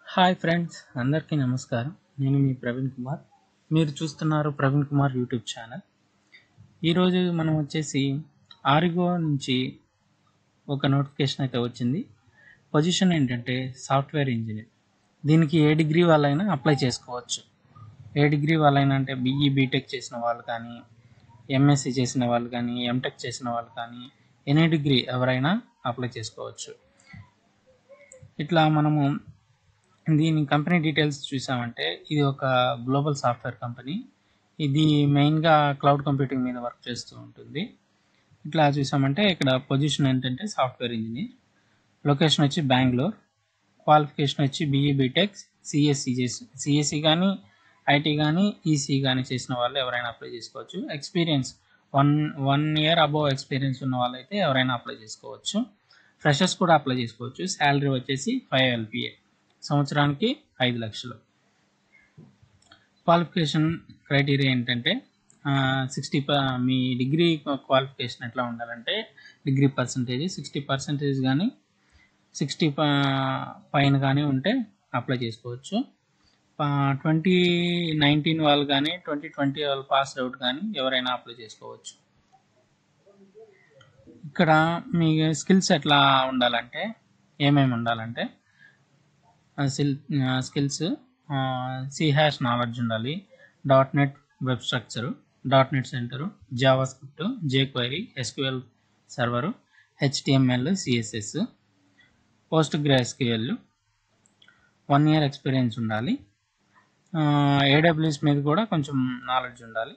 hi friends అందరికీ నమస్కారం నేను మీ ప్రవీణ్ కుమార్ మీరు చూస్తున్నారు ప్రవీణ్ కుమార్ యూట్యూబ్ ఛానల్ ఈరోజు మనం వచ్చేసి ఆరిగో నుంచి ఒక నోటిఫికేషన్ అయితే వచ్చింది పొజిషన్ ఏంటంటే సాఫ్ట్వేర్ ఇంజనీర్ దీనికి ఏ డిగ్రీ వాళ్ళైనా అప్లై చేసుకోవచ్చు ఏ డిగ్రీ వాళ్ళైనా అంటే బీఈ బీటెక్ చేసిన వాళ్ళు కానీ ఎంఎస్సి చేసిన వాళ్ళు కానీ ఎంటెక్ చేసిన వాళ్ళు కానీ ఎనీ డిగ్రీ ఎవరైనా అప్లై చేసుకోవచ్చు ఇట్లా మనము దీని కంపెనీ డీటెయిల్స్ చూసామంటే ఇది ఒక గ్లోబల్ సాఫ్ట్వేర్ కంపెనీ ఇది మెయిన్గా క్లౌడ్ కంప్యూటింగ్ మీద వర్క్ చేస్తూ ఉంటుంది ఇట్లా చూసామంటే ఇక్కడ పొజిషన్ ఏంటంటే సాఫ్ట్వేర్ ఇంజనీర్ లొకేషన్ వచ్చి బెంగళూరు క్వాలిఫికేషన్ వచ్చి బీఈ బీటెక్ సిఎస్సి చేసి సిఎస్సి కానీ ఐటీ కానీ ఈసీ కానీ చేసిన వాళ్ళు ఎవరైనా అప్లై చేసుకోవచ్చు experience one one year above experience ఉన్న వాళ్ళైతే ఎవరైనా అప్లై చేసుకోవచ్చు ఫ్రెషర్స్ కూడా అప్లై చేసుకోవచ్చు శాలరీ వచ్చేసి ఫైవ్ ఎల్పిఏ సంవత్సరానికి ఐదు లక్షలు క్వాలిఫికేషన్ క్రైటీరియా ఏంటంటే సిక్స్టీ మీ డిగ్రీ క్వాలిఫికేషన్ ఎట్లా ఉండాలంటే డిగ్రీ పర్సంటేజ్ సిక్స్టీ పర్సంటేజ్ కానీ సిక్స్టీ పైన కానీ ఉంటే అప్లై చేసుకోవచ్చు ట్వంటీ నైన్టీన్ వాళ్ళు కానీ ట్వంటీ ట్వంటీ వాళ్ళు పాస్ అవుట్ కానీ ఎవరైనా అప్లై చేసుకోవచ్చు ఇక్కడ మీ స్కిల్స్ ఎట్లా ఉండాలంటే ఏమేమి ఉండాలంటే స్కిల్స్ సి హ్యాష్ నాలెడ్జ్ ఉండాలి dot net web structure dot net centre JavaScript jQuery SQL server HTML CSS PostgreSQL one year experience ఉండాలి ఏడబ్ల్యూఎస్ మీద కూడా కొంచెం నాలెడ్జ్ ఉండాలి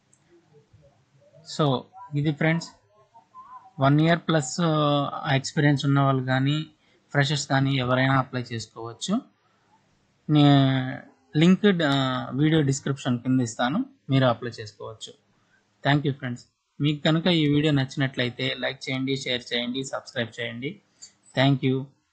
సో ఇది friends one year plus experience ఉన్న వాళ్ళు కానీ ఫ్రెషర్స్ కానీ ఎవరైనా అప్లై చేసుకోవచ్చు నే లింక్ వీడియో డిస్క్రిప్షన్ కింద ఇస్తాను మీరు అప్లై చేసుకోవచ్చు థ్యాంక్ యూ ఫ్రెండ్స్ మీకు కనుక ఈ వీడియో నచ్చినట్లయితే లైక్ చేయండి షేర్ చేయండి సబ్స్క్రైబ్ చేయండి థ్యాంక్ యూ